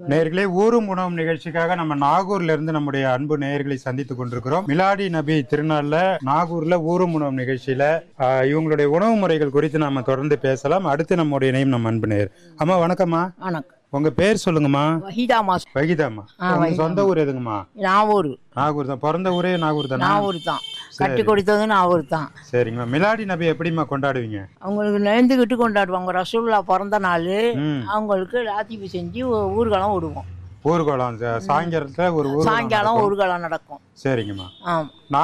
நேர்களே ஊரும் உணவும் நிகழ்ச்சிக்காக நம்ம நாகூர்ல இருந்து நம்முடைய அன்பு நேயர்களை சந்தித்துக் கொண்டிருக்கிறோம் மிலாடி நபி திருநாள்ல நாகூர்ல ஊரும் உணவு நிகழ்ச்சியில ஆஹ், இவங்களுடைய உணவு முறைகள் குறித்து நாம தொடர்ந்து பேசலாம் அடுத்து நம்முடைய இணையம் நம்ம அன்பு நேயர் அம்மா வணக்கம்மா வணக்கம் உங்க பேர் சொல்லுங்கம்மா வஹீதா மாஸ் வகிதாம்மா உங்க சொந்த ஊர் எதுங்கம்மா நாவூர் நாகூர் தான் பிறந்த ஊரே நாகூர் தானே நாவூர் தான் கட்டி கொடுத்தது நாவூர் தான் சரிங்கம்மா மிலாடி நபி எப்படிம்மா கொண்டாடுவீங்க அவங்களுக்கு நேர்ந்துக்கிட்டு கொண்டாடுவாங்க ரசூல்லா பிறந்த நாள் ம் அவங்களுக்கு லாத்திப்பு செஞ்சு ஊ- ஊர்வலம் விடுவோம் ஊர்வலம் ச- சாயங்காலத்துல ஒரு ஊர்வலம் சாயங்காலம் நடக்கும். ஊர்வலம் நடக்கும் சரிங்கம்மா ஆமாம் நா